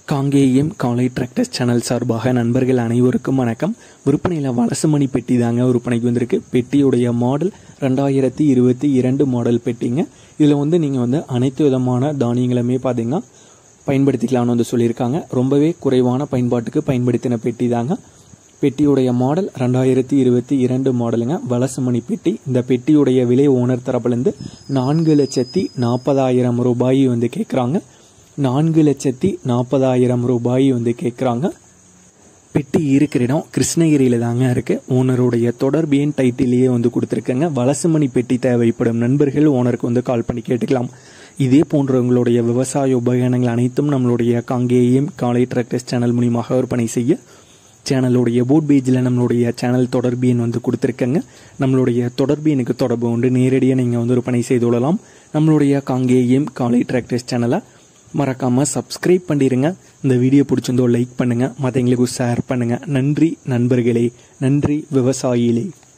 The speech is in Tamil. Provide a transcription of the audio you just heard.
காங்கேயம் காலை டிராக்டர்ஸ் சேனல் சார்பாக நண்பர்கள் அனைவருக்கும் வணக்கம் விற்பனையில் வலசுமணி பெட்டி தாங்க விற்பனைக்கு வந்திருக்கு பெட்டியுடைய மாடல் ரெண்டாயிரத்தி இருபத்தி இரண்டு மாடல் பெட்டிங்க இதில் வந்து நீங்கள் வந்து அனைத்து விதமான தானியங்களுமே பார்த்தீங்கன்னா பயன்படுத்திக்கலாம்னு வந்து சொல்லியிருக்காங்க ரொம்பவே குறைவான பயன்பாட்டுக்கு பயன்படுத்தின பெட்டி தாங்க பெட்டியுடைய மாடல் ரெண்டாயிரத்தி இருபத்தி இரண்டு மாடலுங்க வலசுமணி பெட்டி இந்த பெட்டியுடைய விலை ஓனர் தரப்புலேருந்து நான்கு லட்சத்தி நாற்பதாயிரம் ரூபாய் வந்து கேட்குறாங்க நான்கு லட்சத்தி நாற்பதாயிரம் ரூபாய் வந்து கேட்குறாங்க பெட்டி இருக்கிற இடம் கிருஷ்ணகிரியில் தாங்க இருக்கு ஓனருடைய தொடர்பியின் டைட்டிலேயே வந்து கொடுத்துருக்கங்க வலசுமணி பெட்டி தேவைப்படும் நண்பர்கள் ஓனருக்கு வந்து கால் பண்ணி கேட்டுக்கலாம் இதே போன்ற உங்களுடைய விவசாய உபகரணங்கள் அனைத்தும் நம்மளுடைய காங்கேயம் காலை டிராக்டர்ஸ் சேனல் மூலியமாக விற்பனை செய்ய சேனலுடைய போட் பேஜில் நம்மளுடைய சேனல் தொடர்பு எண் வந்து கொடுத்துருக்கங்க நம்மளுடைய தொடர்பு எனக்கு தொடர்பு உண்டு நேரடியாக நீங்கள் வந்து விற்பனை செய்து கொள்ளலாம் நம்மளுடைய காங்கேயம் காலை டிராக்டர்ஸ் சேனலை மறக்காமல் சப்ஸ்கிரைப் பண்ணிடுங்க இந்த வீடியோ பிடிச்சிருந்தோ லைக் பண்ணுங்கள் மற்றவங்களுக்கு ஷேர் பண்ணுங்கள் நன்றி நண்பர்களே நன்றி விவசாயிகளே